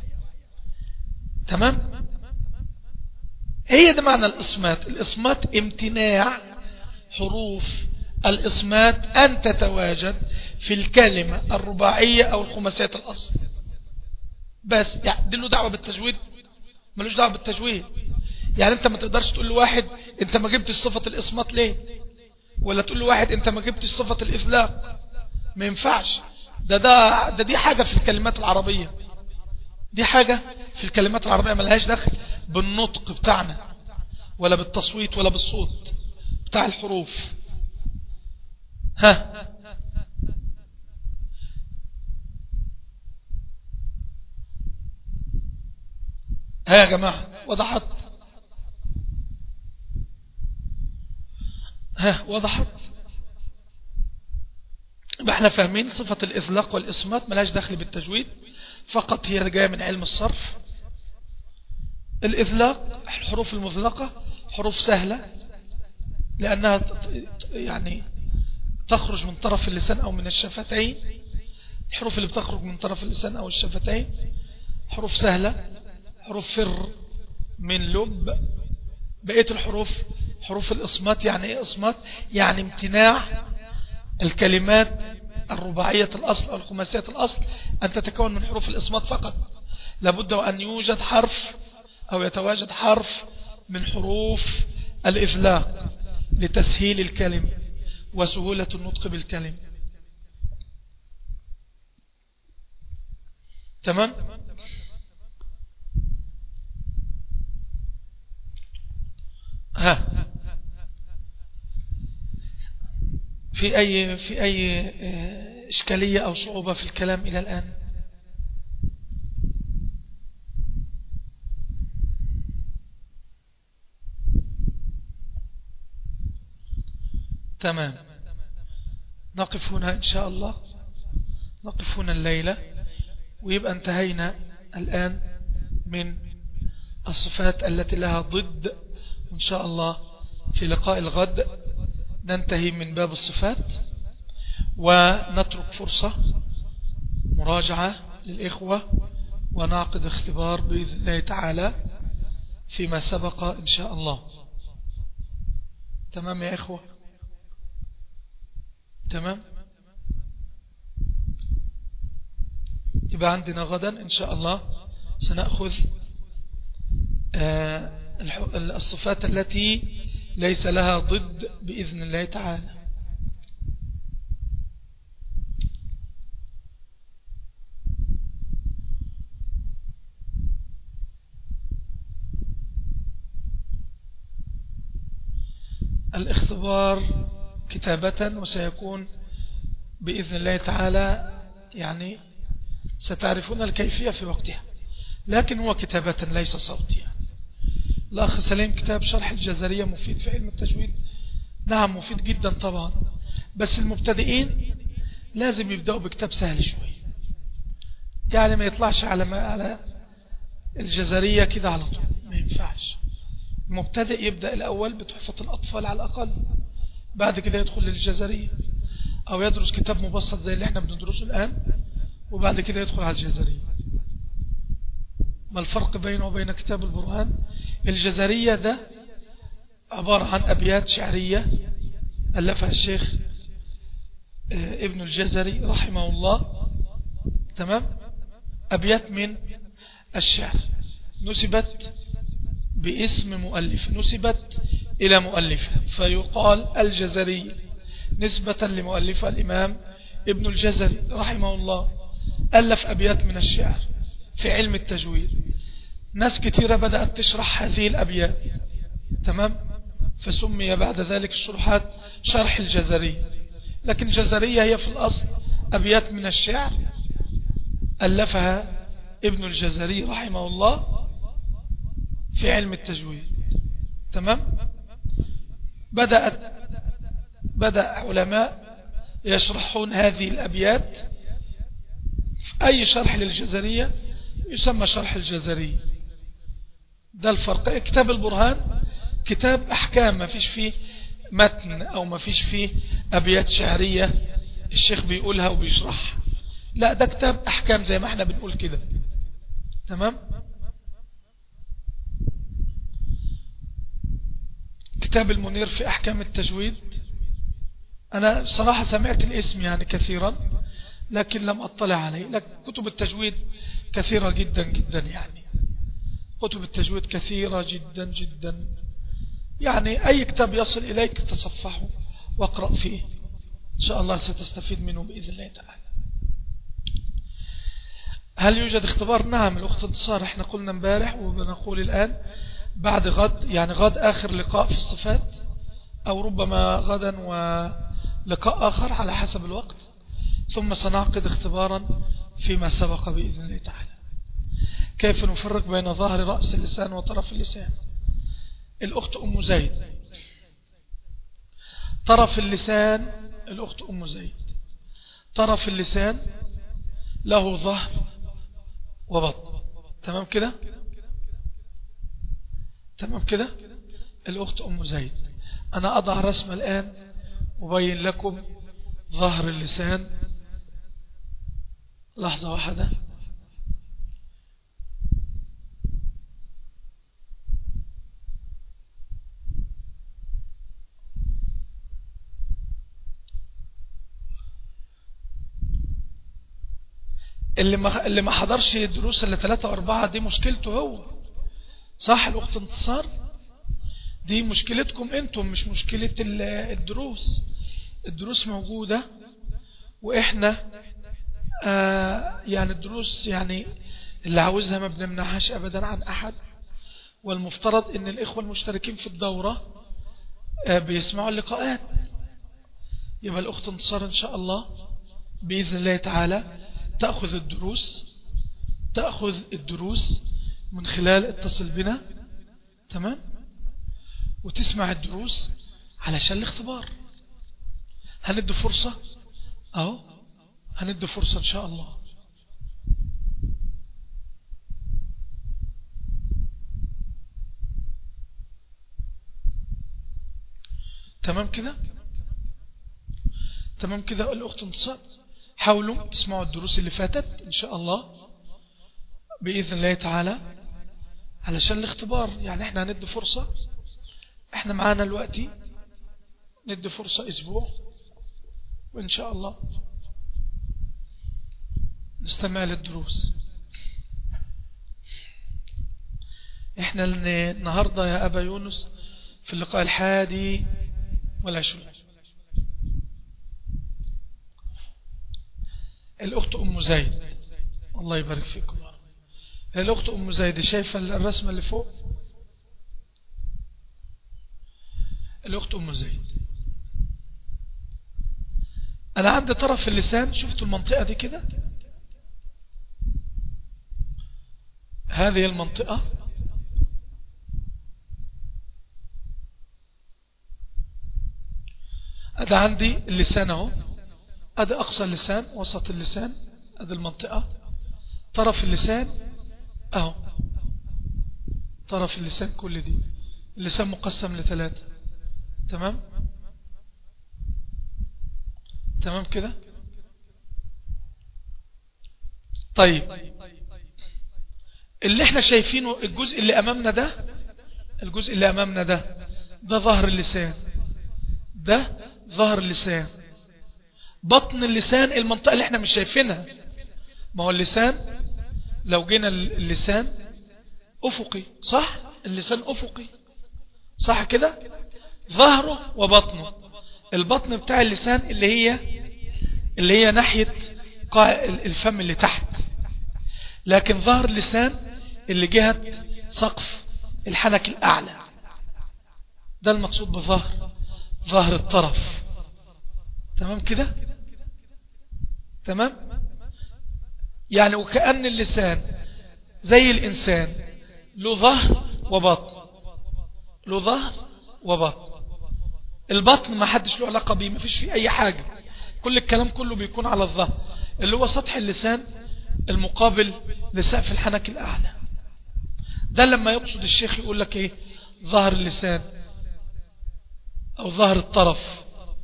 تمام هي ده معنى الإصمات الإصمات امتناع حروف الإصمات أن تتواجد في الكلمة الرباعية أو الخماسية الأصل بس يعني له دعوة بالتجويد ملوش دعوة بالتجويد يعني انت ما تقدرش تقول لواحد انت ما جبتش صفة الإصمات ليه ولا تقول لواحد انت ما جبتش صفة الإفلاق ما ينفعش ده, ده, ده دي حاجة في الكلمات العربية دي حاجة في الكلمات العربية ملهاش دخل بالنطق بتاعنا ولا بالتصويت ولا بالصوت بتاع الحروف ها ها يا جماعة وضحت ها وضحت يبقى احنا فاهمين صفة الإطلاق والإصمات ملاش دخل بالتجويد فقط هي جاية من علم الصرف الإطلاق الحروف المطلقة حروف سهلة لأنها يعني تخرج من طرف اللسان أو من الشفتين الحروف اللي بتخرج من طرف اللسان أو الشفتين حروف سهلة حروف فر من لب بقية الحروف حروف الإصمات يعني إيه إصمات يعني امتناع الكلمات الرباعية الأصل أو الخماسية الأصل أن تتكون من حروف الإصمات فقط لابد أن يوجد حرف أو يتواجد حرف من حروف الإفلاق لتسهيل الكلم وسهولة النطق بالكلم تمام ها في أي في أي آه، إشكالية أو صعوبة في الكلام إلى الآن تمام نقف هنا إن شاء الله نقف هنا الليلة ويبقى انتهينا الآن من الصفات التي لها ضد وإن شاء الله في لقاء الغد ننتهي من باب الصفات ونترك فرصة مراجعة للإخوة ونعقد اختبار بإذن الله تعالى فيما سبق إن شاء الله تمام يا إخوة تمام يبقى عندنا غدا إن شاء الله سنأخذ آه، الصفات التي ليس لها ضد بإذن الله تعالى الاختبار كتابة وسيكون بإذن الله تعالى يعني ستعرفون الكيفية في وقتها لكن هو كتابة ليس صوتيا الأخ سليم كتاب شرح الجزرية مفيد في علم التجويد نعم مفيد جدا طبعا بس المبتدئين لازم يبدأوا بكتاب سهل شوي يعني ما يطلعش على ما على الجزرية كده على طول ما ينفعش المبتدئ يبدأ الأول بتحفة الأطفال على الأقل بعد كده يدخل للجزرية أو يدرس كتاب مبسط زي اللي احنا بندرسه الآن وبعد كده يدخل على الجزرية ما الفرق بينه وبين كتاب البرهان الجزرية ده عبارة عن أبيات شعرية ألفها الشيخ آه، ابن الجزري رحمه الله تمام أبيات من الشعر نسبت باسم مؤلف نسبت إلى مؤلف فيقال الجزري نسبة لمؤلف الإمام ابن الجزري رحمه الله ألف أبيات من الشعر في علم التجويد ناس كثيرة بدأت تشرح هذه الأبيات تمام فسمي بعد ذلك الشروحات شرح الجزري لكن الجزرية هي في الأصل أبيات من الشعر ألفها ابن الجزري رحمه الله في علم التجويد تمام بدأت بدأ علماء يشرحون هذه الأبيات أي شرح للجزرية يسمى شرح الجزري ده الفرق كتاب البرهان كتاب أحكام ما فيش فيه متن أو ما فيش فيه أبيات شعرية الشيخ بيقولها وبيشرحها لا ده كتاب أحكام زي ما احنا بنقول كده تمام كتاب المنير في أحكام التجويد أنا صراحة سمعت الاسم يعني كثيرا لكن لم أطلع عليه لكن كتب التجويد كثيرة جدا جدا يعني كتب التجويد كثيرة جدا جدا يعني أي كتاب يصل إليك تصفحه واقرأ فيه إن شاء الله ستستفيد منه بإذن الله تعالى هل يوجد اختبار نعم الأخت انتصار احنا قلنا امبارح وبنقول الآن بعد غد يعني غد آخر لقاء في الصفات أو ربما غدا ولقاء آخر على حسب الوقت ثم سنعقد اختبارا فيما سبق بإذن الله تعالى كيف نفرق بين ظهر رأس اللسان وطرف اللسان الأخت أم زيد طرف اللسان الأخت أم زيد طرف اللسان له ظهر وبطن تمام كده تمام كده الأخت أم زيد أنا أضع رسم الآن أبين لكم ظهر اللسان لحظة واحدة اللي ما اللي ما حضرش دروس الا ثلاثة واربعة دي مشكلته هو صح الاخت انتصار دي مشكلتكم انتم مش مشكلة الدروس الدروس موجودة واحنا آه يعني الدروس يعني اللي عاوزها ما بنمنعهاش ابدا عن احد والمفترض ان الاخوة المشتركين في الدورة آه بيسمعوا اللقاءات يبقى الاخت انتصار ان شاء الله بإذن الله تعالى تأخذ الدروس تأخذ الدروس من خلال اتصل بنا تمام وتسمع الدروس علشان الاختبار هندي فرصة اهو هندي فرصة ان شاء الله تمام كده تمام كده الأخت انتصار حاولوا تسمعوا الدروس اللي فاتت إن شاء الله بإذن الله تعالى علشان الاختبار يعني احنا هندي فرصة احنا معانا الوقت ندي فرصة اسبوع وان شاء الله نستمع للدروس احنا النهاردة يا أبا يونس في اللقاء الحادي والعشرين الأخت أم زيد الله يبارك فيكم الأخت أم زيد شايفة الرسمة اللي فوق الأخت أم زيد أنا عندي طرف اللسان شفتوا المنطقة دي كده هذه المنطقة هذا عندي اللسان اهو هذا أقصى اللسان وسط اللسان هذه المنطقة طرف اللسان أهو طرف اللسان كل دي اللسان مقسم لثلاثة تمام تمام كده طيب اللي احنا شايفينه الجزء اللي امامنا ده الجزء اللي امامنا ده ده ظهر اللسان ده ظهر اللسان بطن اللسان المنطقة اللي احنا مش شايفينها ما هو اللسان لو جينا اللسان أفقي صح اللسان أفقي صح كده ظهره وبطنه البطن بتاع اللسان اللي هي اللي هي ناحية قاع الفم اللي تحت لكن ظهر اللسان اللي جهة سقف الحنك الأعلى ده المقصود بظهر ظهر الطرف تمام كده تمام يعني وكأن اللسان زي الإنسان له ظهر وبطن له ظهر وبطن البطن ما حدش له علاقة بيه ما فيش فيه أي حاجة كل الكلام كله بيكون على الظهر اللي هو سطح اللسان المقابل لسقف الحنك الأعلى ده لما يقصد الشيخ يقول لك ايه ظهر اللسان او ظهر الطرف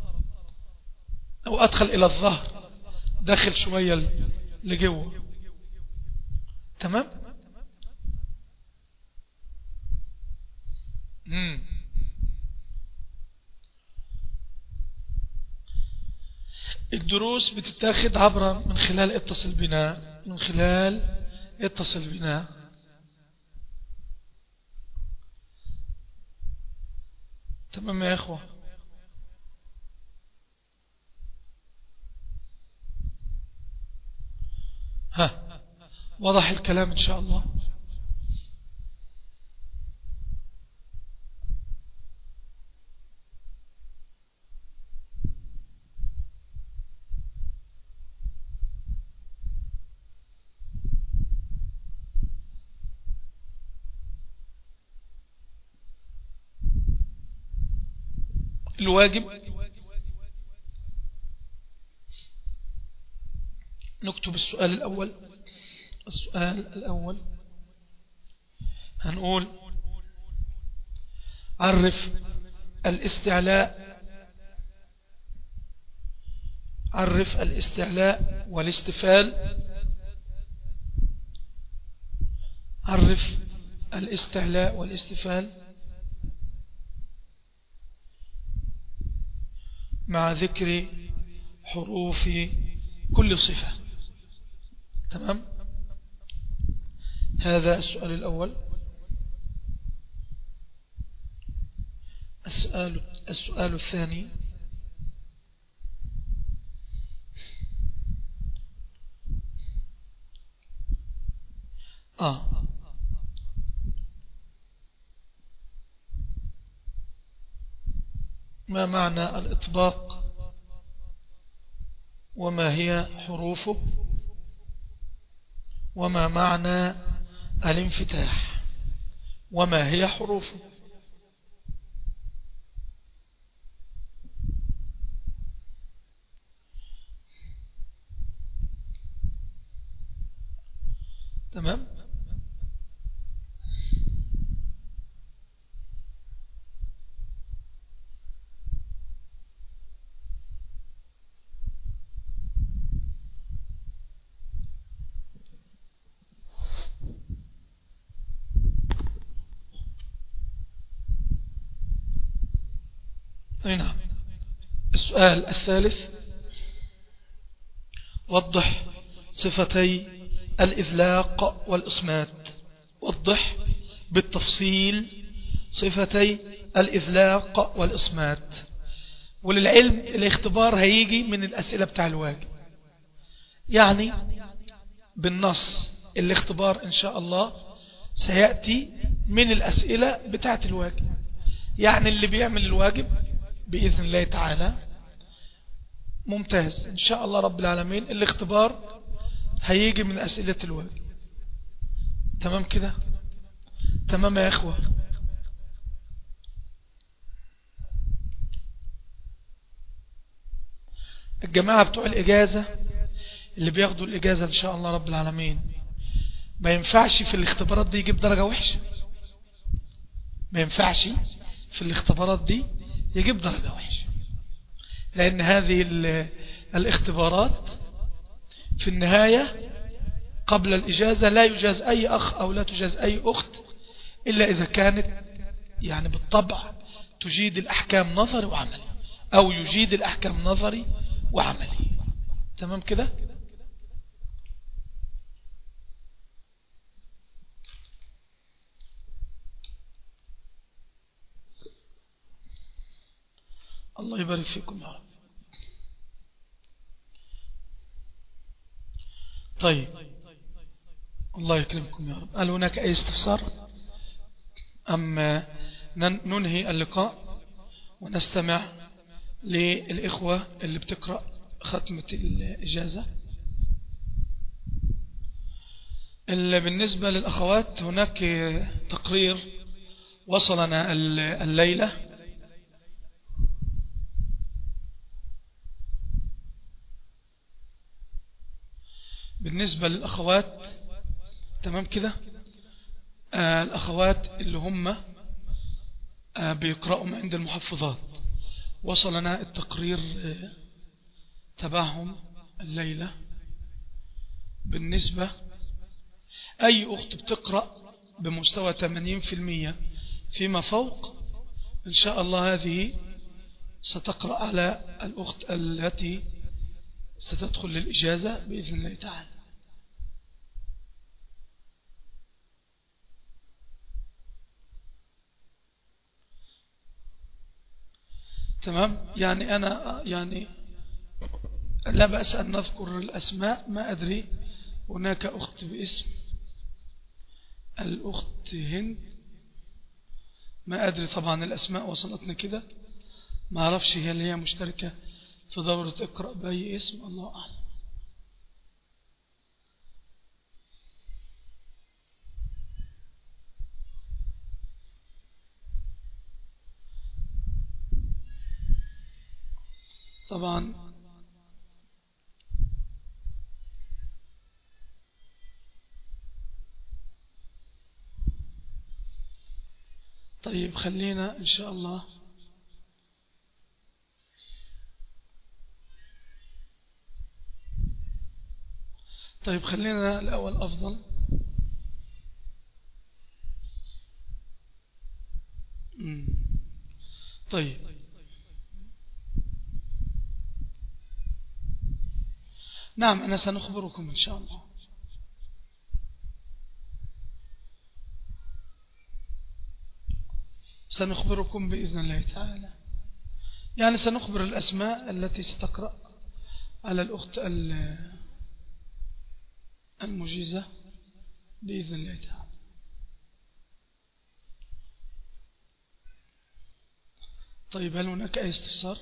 او ادخل الى الظهر داخل شوية لجوه تمام مم. الدروس بتتاخد عبر من خلال اتصل بنا من خلال اتصل بنا تمام يا اخوة ها وضح الكلام ان شاء الله الواجب نكتب السؤال الأول السؤال الأول هنقول عرف الاستعلاء عرف الاستعلاء والاستفال عرف الاستعلاء والاستفال مع ذكر حروف كل صفة تمام هذا السؤال الأول السؤال, السؤال الثاني آه ما معنى الإطباق وما هي حروفه وما معنى الانفتاح وما هي حروفه تمام أي نعم السؤال الثالث وضح صفتي الإذلاق والإصمات وضح بالتفصيل صفتي الإذلاق والإصمات وللعلم الاختبار هيجي من الأسئلة بتاع الواجب يعني بالنص الاختبار إن شاء الله سيأتي من الأسئلة بتاعة الواجب يعني اللي بيعمل الواجب بإذن الله تعالى ممتاز إن شاء الله رب العالمين الاختبار هيجي من أسئلة الواجب تمام كده تمام يا إخوة الجماعة بتوع الإجازة اللي بياخدوا الإجازة إن شاء الله رب العالمين ما ينفعش في الاختبارات دي يجيب درجة وحشة ما ينفعش في الاختبارات دي يجيب درجة وحشة لأن هذه الاختبارات في النهاية قبل الإجازة لا يجاز أي أخ أو لا تجاز أي أخت إلا إذا كانت يعني بالطبع تجيد الأحكام نظري وعملي أو يجيد الأحكام نظري وعملي تمام كده الله يبارك فيكم يا رب طيب الله يكرمكم يا رب هل هناك أي استفسار أم ننهي اللقاء ونستمع للإخوة اللي بتقرأ ختمة الإجازة بالنسبة للأخوات هناك تقرير وصلنا الليلة بالنسبة للأخوات تمام كده آه الأخوات اللي هم آه بيقرأوا عند المحفظات وصلنا التقرير آه تبعهم الليلة بالنسبة أي أخت بتقرأ بمستوى 80% فيما فوق إن شاء الله هذه ستقرأ على الأخت التي ستدخل للإجازة بإذن الله تعالى تمام يعني أنا يعني لا بأس أن نذكر الأسماء ما أدري هناك أخت باسم الأخت هند ما أدري طبعا الأسماء وصلتنا كده ما أعرفش هل هي مشتركة في دورة اقرأ بأي اسم الله أعلم طبعا طيب خلينا إن شاء الله طيب خلينا الأول أفضل طيب نعم أنا سنخبركم إن شاء الله سنخبركم بإذن الله تعالى يعني سنخبر الأسماء التي ستقرأ على الأخت المجيزة بإذن الله تعالى طيب هل هناك أي استفسار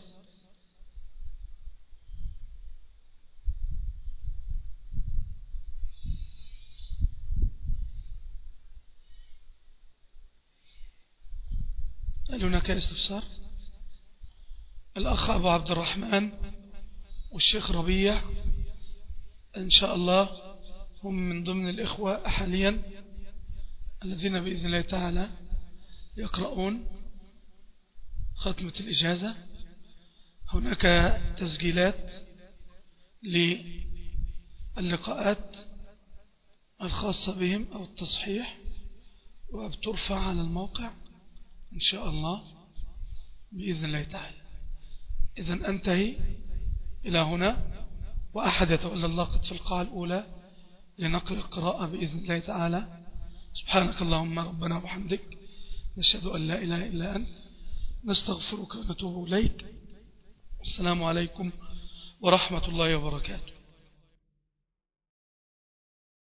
هل هناك استفسار الأخ أبو عبد الرحمن والشيخ ربيع إن شاء الله هم من ضمن الإخوة حاليا الذين بإذن الله تعالى يقرؤون ختمة الإجازة هناك تسجيلات للقاءات الخاصة بهم أو التصحيح وبترفع على الموقع إن شاء الله بإذن الله تعالى إذن أنتهي إلى هنا وأحد يتولى اللاقط في القاعة الأولى لنقل القراءة بإذن الله تعالى سبحانك اللهم ربنا وحمدك نشهد أن لا إله إلا أنت نستغفرك ونتوب إليك السلام عليكم ورحمة الله وبركاته